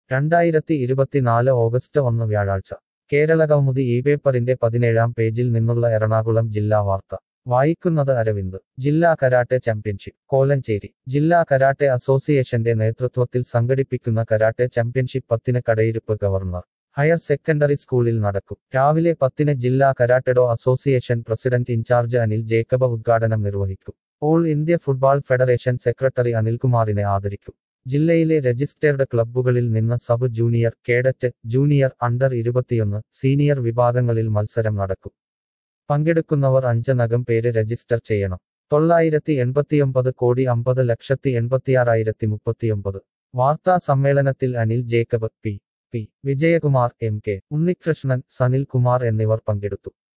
രണ്ടായിരത്തി ഇരുപത്തിനാല് ഓഗസ്റ്റ് ഒന്ന് വ്യാഴാഴ്ച കേരള കൗമുദി ഈ പേപ്പറിന്റെ പതിനേഴാം പേജിൽ നിന്നുള്ള എറണാകുളം ജില്ലാ വാർത്ത വായിക്കുന്നത് അരവിന്ദ് ജില്ലാ കരാട്ടെ ചാമ്പ്യൻഷിപ്പ് കോലഞ്ചേരി ജില്ലാ കരാട്ടെ അസോസിയേഷന്റെ നേതൃത്വത്തിൽ സംഘടിപ്പിക്കുന്ന കരാട്ടെ ചാമ്പ്യൻഷിപ്പ് പത്തിന് കടയിരുപ്പ് ഗവർണർ ഹയർ സെക്കൻഡറി സ്കൂളിൽ നടക്കും രാവിലെ പത്തിന് ജില്ലാ karate do association president in charge Anil Jacob ഉദ്ഘാടനം നിർവഹിക്കും all India football federation secretary അനിൽകുമാറിനെ ആദരിക്കും ജില്ലയിലെ രജിസ്റ്റേർഡ് ക്ലബ്ബുകളിൽ നിന്ന് sub junior cadet junior under ഇരുപത്തിയൊന്ന് സീനിയർ വിഭാഗങ്ങളിൽ മത്സരം നടക്കും പങ്കെടുക്കുന്നവർ അഞ്ചനകം പേര് രജിസ്റ്റർ ചെയ്യണം തൊള്ളായിരത്തി എൺപത്തിയൊമ്പത് കോടി അമ്പത് ലക്ഷത്തി എൺപത്തിയാറായിരത്തി മുപ്പത്തിയൊമ്പത് വാർത്താ സമ്മേളനത്തിൽ Anil Jacob P P Vijayakumar M K Unnikrishnan Sanil Kumar എന്നിവർ പങ്കെടുത്തു